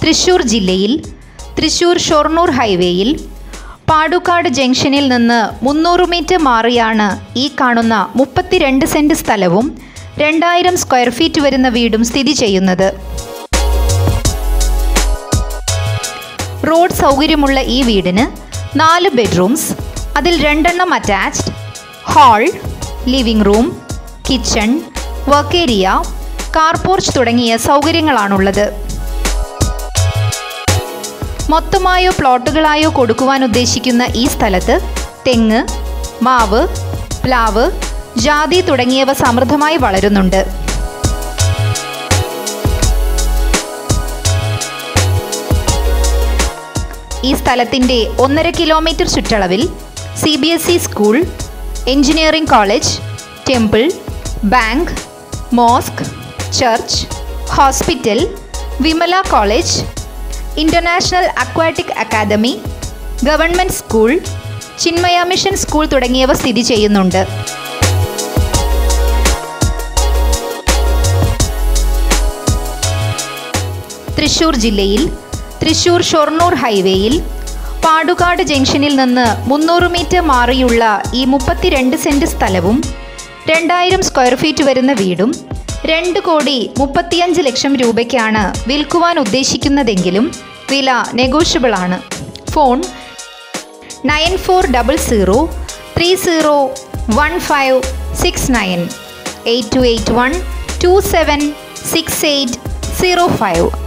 തൃശൂർ ജില്ലയിൽ തൃശൂർ ഷൊർണൂർ ഹൈവേയിൽ പാടുക്കാട് ജംഗ്ഷനിൽ നിന്ന് മുന്നൂറ് മീറ്റർ മാറിയാണ് ഈ കാണുന്ന മുപ്പത്തിരണ്ട് സെൻറ്റ് സ്ഥലവും രണ്ടായിരം സ്ക്വയർ ഫീറ്റ് വരുന്ന വീടും സ്ഥിതി ചെയ്യുന്നത് റോഡ് സൗകര്യമുള്ള ഈ വീടിന് നാല് ബെഡ്റൂംസ് അതിൽ രണ്ടെണ്ണം attached hall living room kitchen work area car porch തുടങ്ങിയ സൗകര്യങ്ങളാണുള്ളത് മൊത്തമായോ പ്ലോട്ടുകളായോ കൊടുക്കുവാൻ ഉദ്ദേശിക്കുന്ന ഈ സ്ഥലത്ത് തെങ്ങ് മാവ് പ്ലാവ് ജാതി തുടങ്ങിയവ സമൃദ്ധമായി വളരുന്നുണ്ട് ഈ സ്ഥലത്തിൻ്റെ ഒന്നര കിലോമീറ്റർ ചുറ്റളവിൽ C B S E school engineering college temple bank mosque church hospital Vimala college international aquatic academy government school Chinmaya mission school തുടങ്ങിയവ സ്ഥിതി ചെയ്യുന്നുണ്ട് തൃശൂർ ജില്ലയിൽ തൃശൂർ ഷൊർണൂർ ഹൈവേയിൽ പാടുകാട് ജംഗ്ഷനിൽ നിന്ന് മുന്നൂറ് മീറ്റർ മാറിയുള്ള ഈ മുപ്പത്തിരണ്ട് സെൻറ്റ് സ്ഥലവും രണ്ടായിരം സ്ക്വയർ ഫീറ്റ് വരുന്ന വീടും രണ്ട് കോടി മുപ്പത്തിയഞ്ച് ലക്ഷം രൂപയ്ക്കാണ് വിൽക്കുവാൻ ഉദ്ദേശിക്കുന്നതെങ്കിലും വില നെഗോഷ്യബിൾ ആണ് phone nine four double zero three zero one five six nine eight two eight one two seven six eight zero five